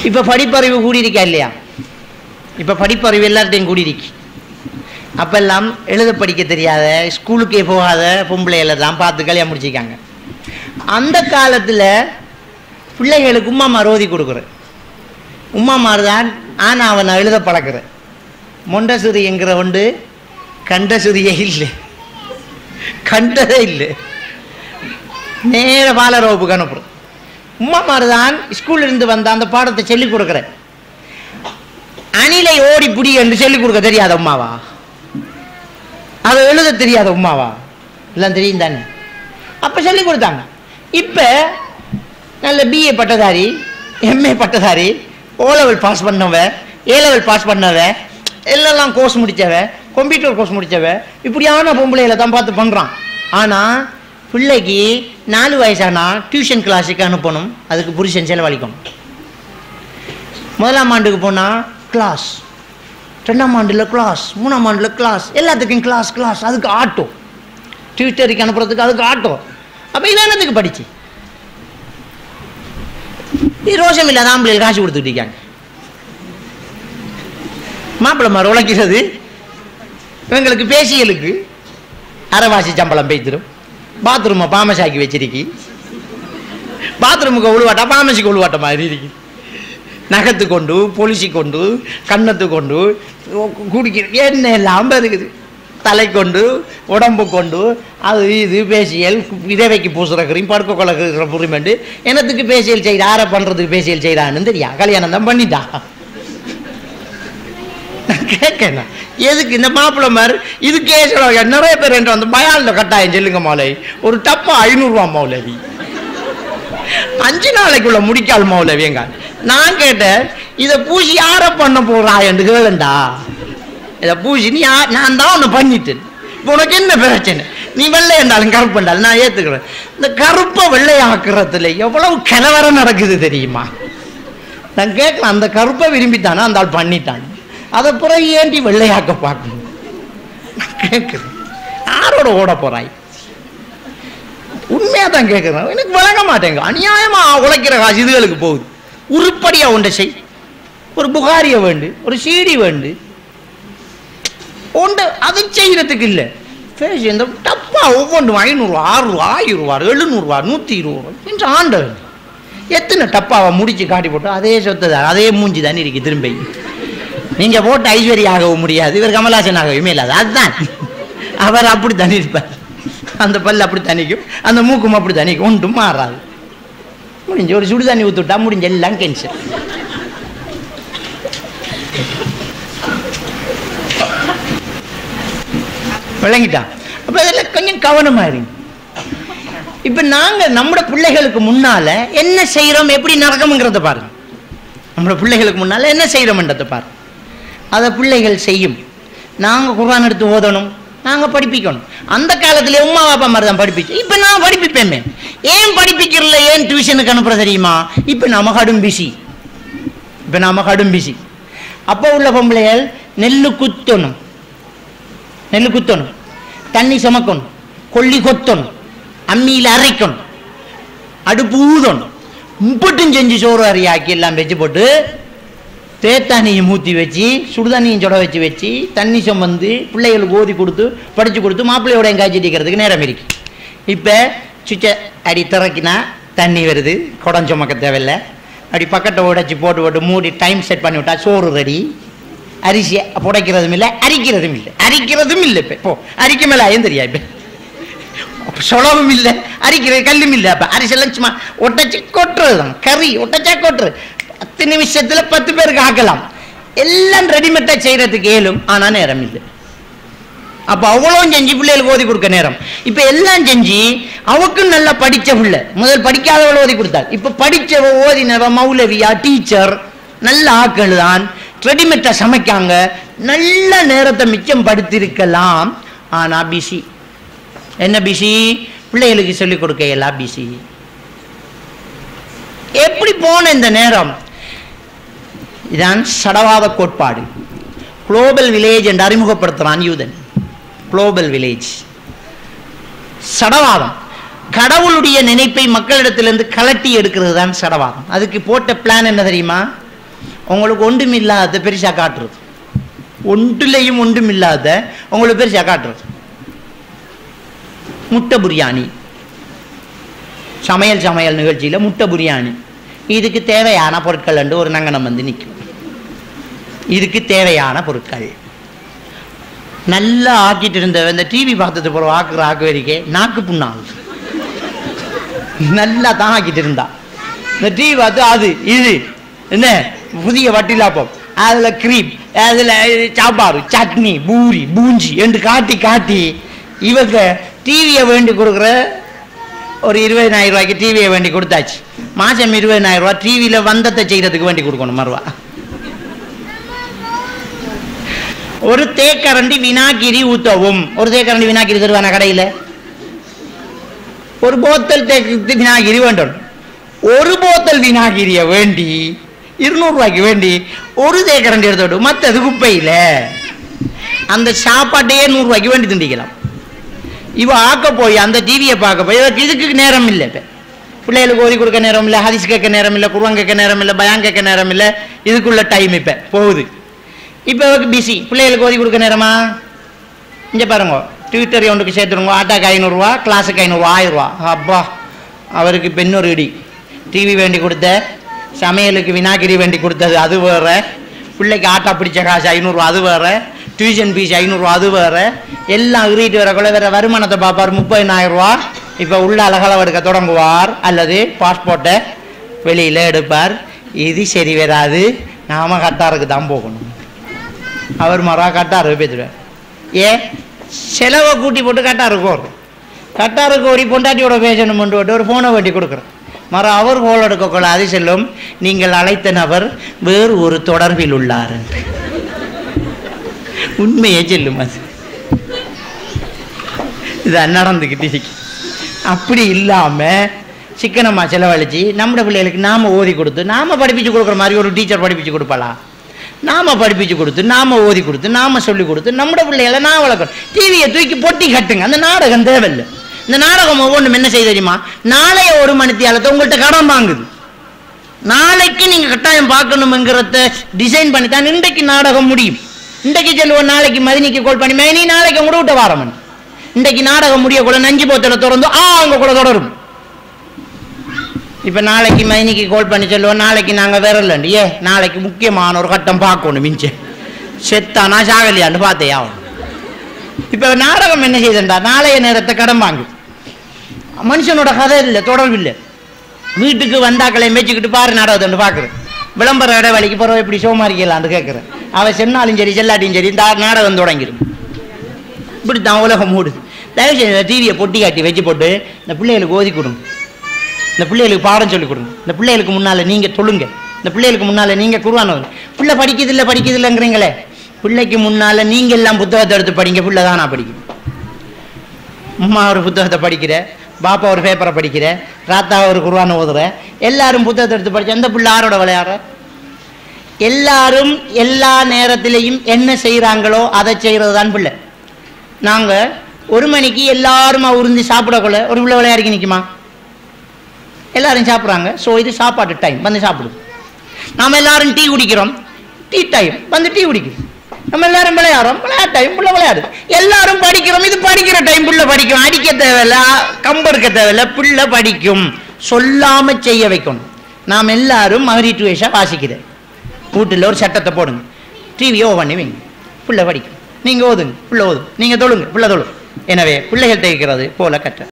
இப்போ படிப்பறிவு கூடியிருக்கா இல்லையா இப்போ படிப்பறிவு எல்லார்ட்டையும் கூடியிருக்கு அப்பெல்லாம் எழுத படிக்க தெரியாத ஸ்கூலுக்கே போகாத பொம்பளைகளை தான் பார்த்து கல்யாணம் முடிச்சிருக்காங்க அந்த காலத்தில் பிள்ளைகளுக்கு உம்மா ரோதி கொடுக்குறேன் உம்மாமார் தான் ஆனால் அவனை எழுத பழக்கிறேன் மொண்டசுரி என்கிற ஒன்று கண்டசுரியே இல்லை கண்டதே இல்லை நேர பாலரோப்புக்கு அனுப்புகிறோம் உம்மாமார் தான் ஸ்கூல்ல இருந்து வந்த அந்த பாடத்தை சொல்லிக் கொடுக்குறேன் அணிலை ஓடி புடி என்று சொல்லிக் கொடுக்க தெரியாத உமாவா அதை எழுத தெரியாத உமாவா எல்லாம் தெரியும் தானே அப்போ சொல்லி கொடுத்தாங்க இப்போ நல்ல பிஏ பட்டதாரி எம்ஏ பட்டதாரி ஓ லெவல் பாஸ் பண்ணவ ஏ லெவல் பாஸ் பண்ணவ எல்லாம் கோர்ஸ் முடித்தவ கம்ப்யூட்டர் கோர்ஸ் முடித்தவ இப்படியான பொம்பளைகளை தான் பார்த்து பண்ணுறான் ஆனால் பிள்ளைக்கு நாலு வயசானா டியூஷன் கிளாஸுக்கு அனுப்பணும் அதுக்கு புருஷன் செலவழிக்கணும் முதலாம் ஆண்டுக்கு போனால் கிளாஸ் ரெண்டாம் ஆண்டில் கிளாஸ் மூணாம் ஆண்டில் கிளாஸ் எல்லாத்துக்கும் கிளாஸ் கிளாஸ் அதுக்கு ஆட்டோ டியூட்டருக்கு அனுப்புறதுக்கு அதுக்கு ஆட்டோ அப்போ இதானதுக்கு படிச்சு இது ரோஷம் இல்லாத ஆம்பளைகள் காசு கொடுத்துட்டு இருக்காங்க மாப்பிள்ளை மாதிரி உழைக்கிறது இவங்களுக்கு பேசியலுக்கு அரைவாசி சம்பளம் பெய்திரும் பாத்ரூமை பாமசாக்கி வச்சிருக்கி பாத்ரூமுக்கு உழுவாட்டா பாமசிக்கு உழுவாட்ட மாதிரி இருக்கு நகத்து கொண்டு பொலிசி கொண்டு கன்னத்து கொண்டு குடிக்கிற என்ன எல்லாம் இருக்குது தலை கொண்டு உடம்பு கொண்டு அது இது பேசியல் விதவைக்கு பூசுகிற கிரீம் படுக்க கொள்ள புரிமெண்டு என்னத்துக்கு பேசியல் செய்தா யாரை பண்ணுறதுக்கு பேசியல் செய்தான்னு தெரியா கல்யாணம் தான் பண்ணிட்டா நான் கேட்கணும் எதுக்கு இந்த மாப்பிள்ளை மாதிரி இதுக்கே சொல்லுவாங்க நிறைய பேர் என்று வந்து பயாலில் கட்டாயம் சொல்லுங்க மௌலை ஒரு டப்பா ஐநூறுரூவா மௌலவி அஞ்சு நாளைக்குள்ள முடிக்கால் மௌலவியங்க நான் கேட்டேன் இதை பூசி யாரை பண்ண போறா என்று கேளுண்டா இதை பூசி நீ யா- நான் தான் ஒன்று பண்ணிட்டேன் இப்போ உனக்கு என்ன பிரச்சனை நீ வெள்ளை என்றாலும் கருப்பு என்றாலும் நான் ஏற்றுக்கிறேன் இந்த கருப்பை வெள்ளையாக்குறதுல எவ்வளவு கலவரம் நடக்குது தெரியுமா நான் கேட்கலாம் அந்த கருப்பை விரும்பித்தானே அந்த ஆள் பண்ணிட்டான் அதை பிறகு ஏண்டி வெள்ளையாக்க பார்க்கணும் நான் கேட்குறேன் யாரோட ஓட போறாய் உண்மையாக தான் கேட்குறேன் எனக்கு வழங்க மாட்டேங்க அநியாயமாக உழைக்கிற காசு இதுகளுக்கு போகுது உருப்படியாக ஒன்றை செய் ஒரு புகாரியை வேண்டு ஒரு சீடி வேண்டு ஒன்று அது செய்கிறதுக்கு இல்லை பேசி இந்த டப்பா ஒவ்வொன்றும் ஐநூறுரூவா ஆறுரூவா ஆயிரம் ரூபா எழுநூறுவா நூற்றி இருபது ரூபா என்று ஆண்டவன் எத்தனை டப்பாவை முடிச்சு காட்டி போட்டு அதே சொத்து தான் அதே மூஞ்சி தானே இருக்கு திரும்பி நீங்கள் போட்டு ஐஸ்வர்யாகவும் முடியாது இவர் கமலாசன் ஆகவுமே இல்லாது அதுதான் அவர் அப்படி தனி இருப்பார் அந்த பல் அப்படி தணிக்கும் அந்த மூக்கும் அப்படி தணிக்கும் ஒன்றும் மாறாது முடிஞ்சு ஒரு சுடு தண்ணி ஊற்றுட்டா முடிஞ்ச எல்லாம் கேன்சர் விளங்கிட்டா அப்போ அதில் கொஞ்சம் கவனமாக இருங்க இப்போ நாங்கள் நம்மளோட பிள்ளைகளுக்கு முன்னால் என்ன செய்கிறோம் எப்படி நடக்கும்ங்கிறத பாருங்க நம்மளோட பிள்ளைகளுக்கு முன்னால் என்ன செய்கிறோம்ன்றதை பாருங்க அதை பிள்ளைகள் செய்யும் நாங்கள் குர்ஆன் எடுத்து ஓதணும் நாங்கள் படிப்பிக்கணும் அந்த காலத்துல உமா பாப்பா மாதிரி தான் படிப்பிச்சு இப்போ நான் படிப்பிப்பேன் ஏன் படிப்பிக்கிறல ஏன் டியூஷனுக்கு அனுப்புற தெரியுமா இப்போ நாம கடும் பிசி இப்போ நாம கடும் பிசி அப்போ உள்ள பொம்பளைகள் நெல்லு குத்தணும் நெல்லு குத்தணும் தண்ணி சமக்கணும் கொல்லி கொத்தணும் அம்மியில் அரைக்கணும் அடுப்பு ஊதணும் முப்பட்டும் செஞ்சு சோறு அரியாக்கி எல்லாம் வச்சு போட்டு தேத்தானியை ஊற்றி வச்சு சுடுதண்ணியும் சுட வச்சு வச்சு தண்ணி சுமந்து பிள்ளைகளுக்கு ஓதி கொடுத்து படித்து கொடுத்து மாப்பிள்ளையோட எங்காய்ச்சி அடிக்கிறதுக்கு நேரம் இருக்கு இப்போ சுவிட்சை அடி திறக்கினா தண்ணி வருது குடம் சுமக்க தேவையில்லை அப்படி பக்கத்தை உடைச்சி போட்டு போட்டு மூடி டைம் செட் பண்ணி விட்டா சோறு ரெடி அரிசியை புடைக்கிறதும் இல்லை அரிக்கிறதும் இல்லை அரிக்கிறதும் இல்லை இப்போ இப்போ அரிக்க மேலே ஆயும் தெரியா இப்போ சொலவும் இல்லை அரிக்கிற கல்லும் இல்லை அப்போ அரிசியெல்லாம் சும்மா ஒட்டச்சு கொட்டுறது தான் கறி ஒட்டச்சா கொட்டுறது பத்து நிமிஷத்தில் பத்து பேருக்கு ஆக்கலாம் எல்லாம் ரெடிமேட்டாக செய்கிறதுக்கு ஏலும் ஆனால் நேரம் இல்லை அப்போ அவ்வளோ செஞ்சு பிள்ளைகளுக்கு ஓதி கொடுக்க நேரம் இப்போ எல்லாம் செஞ்சு அவக்கும் நல்லா படித்த பிள்ளை முதல் படிக்காதவளை ஓதி கொடுத்தாள் இப்போ படித்தவ ஓதினவ மௌலவியா டீச்சர் நல்ல ஆக்கள் தான் ரெடிமேட்டாக சமைக்காங்க நல்ல நேரத்தை மிச்சம் படுத்திருக்கலாம் ஆனால் பிஸி என்ன பிஸி பிள்ளைகளுக்கு சொல்லிக் கொடுக்க எல்லாம் பிஸி எப்படி போன இந்த நேரம் இதான் சடவாத கோட்பாடு குளோபல் வில்லேஜ் என்று அறிமுகப்படுத்துகிறான் யூதன் குளோபல் வில்லேஜ் சடவாதம் கடவுளுடைய நினைப்பை மக்களிடத்திலிருந்து கலட்டி எடுக்கிறது தான் சடவாதம் அதுக்கு போட்ட பிளான் என்ன தெரியுமா உங்களுக்கு ஒன்றுமில்லாத பெருசாக காட்டுறது ஒன்றுலையும் ஒன்றுமில்லாத உங்களுக்கு பெருசாக காட்டுறது முட்டை பிரியாணி சமையல் சமையல் நிகழ்ச்சியில் முட்டை பிரியாணி இதுக்கு தேவையான பொருட்கள் என்று ஒரு நங்கனம் வந்து நிற்கும் இதுக்கு தேவையான பொருட்கள் நல்லா ஆக்கிட்டு இருந்த இந்த டிவி பார்த்தது போகிற ஆக்குற ஆக்கு வரைக்கே நாக்கு புண்ணாகுது நல்லா தான் ஆக்கிட்டு இருந்தா இந்த டிவி பார்த்து அது இது என்ன புதிய வட்டிலாப்பம் அதில் க்ரீம் அதில் சாப்பாடு சட்னி பூரி பூஞ்சி என்று காட்டி காட்டி இவங்க டிவியை வேண்டி கொடுக்குற ஒரு இருபதினாயிரம் ரூபாய்க்கு டிவியை வேண்டி கொடுத்தாச்சு மாதம் இருபதினாயிரம் ரூபா டிவியில் வந்தத்தை செய்கிறதுக்கு வேண்டி கொடுக்கணும் மறுவா ஒரு தேக்கரண்டி வினாகிரி ஊத்தவும் ஒரு தேக்கரண்டி வினாகிரி தருவான கடையில் ஒரு போத்தல் தேக்கு வினாகிரி வேண்டும் ஒரு போத்தல் வினாகிரியை வேண்டி இருநூறுவாய்க்கு வேண்டி ஒரு தேக்கரண்டி எடுத்து மற்றது குப்பையில் அந்த சாப்பாட்டையே நூறுரூவாய்க்கு வேண்டி திண்டிக்கலாம் இவ ஆக்க போய் அந்த டிவியை பார்க்க போய் இவருக்கு இதுக்கு நேரம் இல்லை இப்போ பிள்ளைகளுக்கு ஓதி கொடுக்க நேரம் இல்லை ஹரிஸ் கேட்க நேரம் இல்லை குருவன் கேட்க நேரம் இல்லை பயான் கேட்க நேரம் இல்லை இதுக்குள்ள டைம் இப்போ போகுது இப்போ இவருக்கு பிஸி பிள்ளைகளுக்கு ஓதி கொடுக்க நேரமா இங்கே பாருங்க ட்விட்டர் ஒன்றுக்கு சேர்த்துருங்க ஆட்டாக்கு ஐநூறுரூவா கிளாஸுக்கு ஐநூறுரூவா ஆயிரரூவா அப்பா அவருக்கு இப்போ இன்னொரு இடி டிவி வேண்டி கொடுத்த சமையலுக்கு வினாகிரி வேண்டி கொடுத்தது அது வேற பிள்ளைக்கு ஆட்டா பிடிச்ச காசு ஐநூறுரூவா அது வேற டியூஷன் ஃபீஸ் ஐநூறுரூவா அது வேற எல்லாம் இறுகிட்டு வரக்குள்ள வேற வருமானத்தை பார்ப்பார் முப்பதினாயிரம் ரூபா இப்போ உள்ள அழகளவு எடுக்க தொடங்குவார் அல்லது பாஸ்போர்ட்டை வெளியில் எடுப்பார் இது சரி வராது நாம கட்டாருக்கு தான் போகணும் அவர் மரா கட்டாரு பேத்துடுவார் ஏன் செலவை கூட்டி போட்டு கட்டாருக்கு வரும் கட்டாருக்கு ஒரு பொண்டாட்டியோட பேசணும் போட்டு ஒரு ஃபோனை வேண்டி கொடுக்குறேன் மர அவர் கோல் எடுக்கக்குள்ள அது செல்லும் நீங்கள் அழைத்த நபர் வேறு ஒரு தொடர்பில் உள்ளார் உண்மையே செல்லும் அது இது நடந்துக்கிட்டு இருக்கு அப்படி இல்லாமல் சிக்கனமாக செலவழிச்சு நம்ம பிள்ளைகளுக்கு நாம் ஓதி கொடுத்து நாம் படிப்பிச்சு கொடுக்குற மாதிரி ஒரு டீச்சர் படிப்பிச்சு கொடுப்பாளா நாம படிப்பிச்சு கொடுத்து நாம ஓதி கொடுத்து நாம சொல்லி கொடுத்து நம்ம பிள்ளைகளை நான் வளர்க்கணும் டிவியை தூக்கி பொட்டி கட்டுங்க அந்த நாடகம் தேவையில்லை இந்த நாடகம் ஒவ்வொன்றும் என்ன செய்ய தெரியுமா நாளைய ஒரு மணித்தியாலத்தை உங்கள்கிட்ட கடன் வாங்குது நாளைக்கு நீங்க கட்டாயம் பார்க்கணுங்கிறத டிசைன் பண்ணி தான் இன்றைக்கு நாடகம் முடியும் இன்றைக்கு சொல்லுவோம் நாளைக்கு மதினிக்கு கால் பண்ணி மேனி நாளைக்கு உங்க விட்ட வாரமன் இன்றைக்கு நாடகம் முடிய கூட நஞ்சு போத்தல திறந்து ஆ அங்க கூட தொடரும் இப்ப நாளைக்கு மைனிக்கு கால் பண்ணி சொல்லுவோம் நாளைக்கு நாங்க விரலண்டு ஏ நாளைக்கு முக்கியமான ஒரு கட்டம் பார்க்கணும் மிஞ்ச செத்தானா சாகலையான்னு பார்த்தே ஆகணும் இப்ப நாடகம் என்ன செய்தண்டா நாளைய நேரத்தை கடன் வாங்கு மனுஷனோட கதை இல்லை தொடர்பு இல்லை வீட்டுக்கு வந்தாக்களை மேய்ச்சிக்கிட்டு பாரு நாடகத்தை பார்க்குறேன் விளம்பர இடைவெளிக்கு பிறகு எப்படி சோமாரிக்கலான்னு கேட்குறேன் அவன் சென்னாலும் சரி செல்லாட்டியும் சரி இந்த நாடகம் தொடங்கிடும் இப்படி தான் உலகம் மூடுது தயவு செய்து டிவியை பொட்டி காட்டி வச்சு போட்டு இந்த பிள்ளைகளுக்கு ஓதி கொடுங்க இந்த பிள்ளைகளுக்கு பாடம் சொல்லிக் கொடுங்க இந்த பிள்ளைகளுக்கு முன்னால் நீங்கள் தொழுங்க இந்த பிள்ளைகளுக்கு முன்னால் நீங்கள் குருவானவர் பிள்ளை படிக்குது இல்லை படிக்குது இல்லைங்கிறீங்களே பிள்ளைக்கு முன்னால் நீங்கள் எல்லாம் புத்தகத்தை எடுத்து படிங்க பிள்ளை தான் நான் படிக்கும் அம்மா ஒரு புத்தகத்தை படிக்கிற பாப்பா ஒரு பேப்பரை படிக்கிற ராத்தா ஒரு குருவான ஓதுற எல்லாரும் புத்தகத்தை எடுத்து படிச்சு அந்த பிள்ளை யாரோட விளையாடுற எல்லாரும் எல்லா நேரத்திலையும் என்ன செய்கிறாங்களோ அதை செய்கிறது தான் பிள்ளை நாங்கள் ஒரு மணிக்கு எல்லாருமா உறிஞ்சி சாப்பிடக்குள்ள ஒரு பிள்ளை விளையாடிக்கு நிற்குமா எல்லாரும் சாப்பிட்றாங்க ஸோ இது சாப்பாட்டு டைம் வந்து சாப்பிடுது நாம் எல்லாரும் டீ குடிக்கிறோம் டீ டைம் வந்து டீ குடிக்குது நம்ம எல்லாரும் விளையாடுறோம் விளையாட்டு டைம் புள்ள விளையாடு எல்லாரும் படிக்கிறோம் இது படிக்கிற டைம் புள்ள படிக்கும் அடிக்க தேவையில்ல கம்பெடுக்க தேவையில்ல பிள்ளை படிக்கும் சொல்லாம செய்ய வைக்கணும் நாம் எல்லாரும் மகரிட்டுவேஷா வாசிக்கிறேன் வீட்டில் ஒரு சட்டத்தை போடுங்க டிவியை ஓ பண்ணி வைங்க பிள்ளை படிக்கும் நீங்கள் ஓதுங்க பிள்ளை ஓதும் நீங்கள் தொழுங்க பிள்ளை தொழும் எனவே பிள்ளைகள் தேய்க்கிறது போல கற்ற